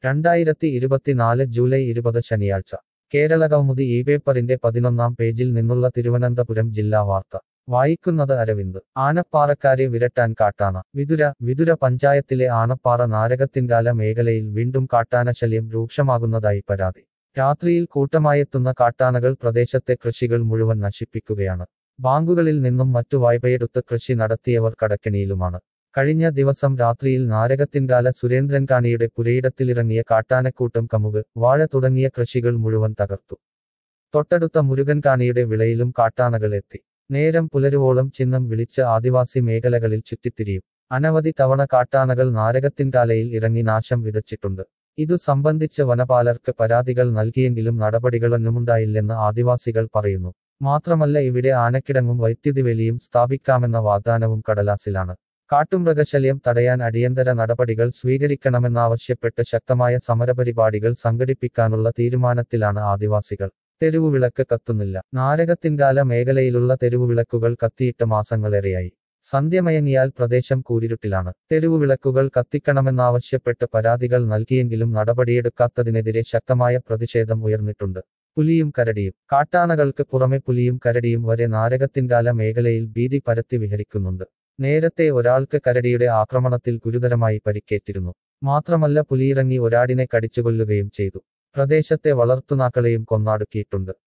രണ്ടായിരത്തി ഇരുപത്തിനാല് ജൂലൈ ഇരുപത് ശനിയാഴ്ച കേരള കൗമുദി ഈ പേപ്പറിന്റെ പതിനൊന്നാം പേജിൽ നിന്നുള്ള തിരുവനന്തപുരം ജില്ലാ വാർത്ത വായിക്കുന്നത് അരവിന്ദ് ആനപ്പാറക്കാരെ വിരട്ടാൻ കാട്ടാന വിതുര വിതുര പഞ്ചായത്തിലെ ആനപ്പാറ നാരകത്തിൻകാല മേഖലയിൽ വീണ്ടും കാട്ടാനശല്യം രൂക്ഷമാകുന്നതായി പരാതി രാത്രിയിൽ കൂട്ടമായെത്തുന്ന കാട്ടാനകൾ പ്രദേശത്തെ കൃഷികൾ മുഴുവൻ നശിപ്പിക്കുകയാണ് ബാങ്കുകളിൽ നിന്നും മറ്റു വായ്പയെടുത്ത് കൃഷി നടത്തിയവർ കടക്കെണിയിലുമാണ് കഴിഞ്ഞ ദിവസം രാത്രിയിൽ നാരകത്തിൻകാല സുരേന്ദ്രൻകാണിയുടെ പുരയിടത്തിലിറങ്ങിയ കാട്ടാനക്കൂട്ടം കമുക് വാഴ തുടങ്ങിയ കൃഷികൾ മുഴുവൻ തകർത്തു തൊട്ടടുത്ത മുരുകൻകാണിയുടെ വിളയിലും കാട്ടാനകൾ എത്തി നേരം പുലരുവോളം ചിഹ്നം വിളിച്ച് ആദിവാസി മേഖലകളിൽ ചുറ്റിത്തിരിയും അനവധി തവണ കാട്ടാനകൾ നാരകത്തിൻകാലയിൽ ഇറങ്ങി നാശം വിതച്ചിട്ടുണ്ട് ഇതു സംബന്ധിച്ച് വനപാലർക്ക് പരാതികൾ നൽകിയെങ്കിലും നടപടികളൊന്നുമുണ്ടായില്ലെന്ന് ആദിവാസികൾ പറയുന്നു മാത്രമല്ല ഇവിടെ ആനക്കിടങ്ങും വൈദ്യുതിവേലിയും സ്ഥാപിക്കാമെന്ന വാഗ്ദാനവും കടലാസിലാണ് കാട്ടുമൃഗശല്യം തടയാൻ അടിയന്തര നടപടികൾ സ്വീകരിക്കണമെന്നാവശ്യപ്പെട്ട് ശക്തമായ സമരപരിപാടികൾ സംഘടിപ്പിക്കാനുള്ള തീരുമാനത്തിലാണ് ആദിവാസികൾ തെരുവുവിളക്ക് കത്തുന്നില്ല നാരകത്തിൻകാല മേഖലയിലുള്ള തെരുവുവിളക്കുകൾ കത്തിയിട്ട് മാസങ്ങളേറെയായി സന്ധ്യമയങ്ങിയാൽ പ്രദേശം കൂരിരുട്ടിലാണ് തെരുവുവിളക്കുകൾ കത്തിക്കണമെന്നാവശ്യപ്പെട്ട് പരാതികൾ നൽകിയെങ്കിലും നടപടിയെടുക്കാത്തതിനെതിരെ ശക്തമായ പ്രതിഷേധം ഉയർന്നിട്ടുണ്ട് പുലിയും കരടിയും കാട്ടാനകൾക്ക് പുറമെ പുലിയും കരടിയും വരെ നാരകത്തിൻകാല മേഖലയിൽ ഭീതി പരത്തി വിഹരിക്കുന്നുണ്ട് നേരത്തെ ഒരാൾക്ക് കരടിയുടെ ആക്രമണത്തിൽ ഗുരുതരമായി പരിക്കേറ്റിരുന്നു മാത്രമല്ല പുലിയിറങ്ങി ഒരാടിനെ കടിച്ചുകൊല്ലുകയും ചെയ്തു പ്രദേശത്തെ വളർത്തുനാക്കളെയും കൊന്നാടുക്കിയിട്ടുണ്ട്